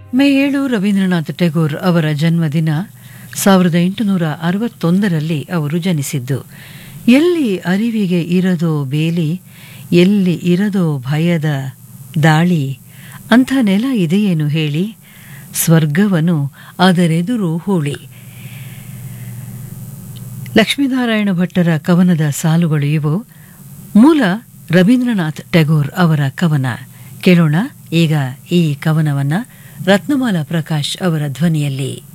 ಮೇ ಏಳು ರವೀಂದ್ರನಾಥ್ ಟೆಗೋರ್ ಅವರ ಜನ್ಮದಿನ ಸಾವಿರದ ಎಂಟುನೂರ ಅರವತ್ತೊಂದರಲ್ಲಿ ಅವರು ಜನಿಸಿದ್ದು ಎಲ್ಲಿ ಅರಿವಿಗೆ ಇರದೋ ಬೇಲಿ ಎಲ್ಲಿ ಇರದೋ ಭಯದ ದಾಳಿ ಅಂಥ ನೆಲ ಇದೆಯೇನು ಹೇಳಿ ಸ್ವರ್ಗವನು ಅದರೆದುರು ಹೂಳಿ ಲಕ್ಷ್ಮೀನಾರಾಯಣ ಭಟ್ಟರ ಕವನದ ಸಾಲುಗಳು ಇವು ಮೂಲ ರವೀಂದ್ರನಾಥ್ ಟೆಗೋರ್ ಅವರ ಕವನ ಕೇಳೋಣ ಈಗ ಈ ಕವನವನ್ನ ರತ್ನಮಾಲಾ ಪ್ರಕಾಶ್ ಅವರ ಧ್ವನಿಯಲ್ಲಿ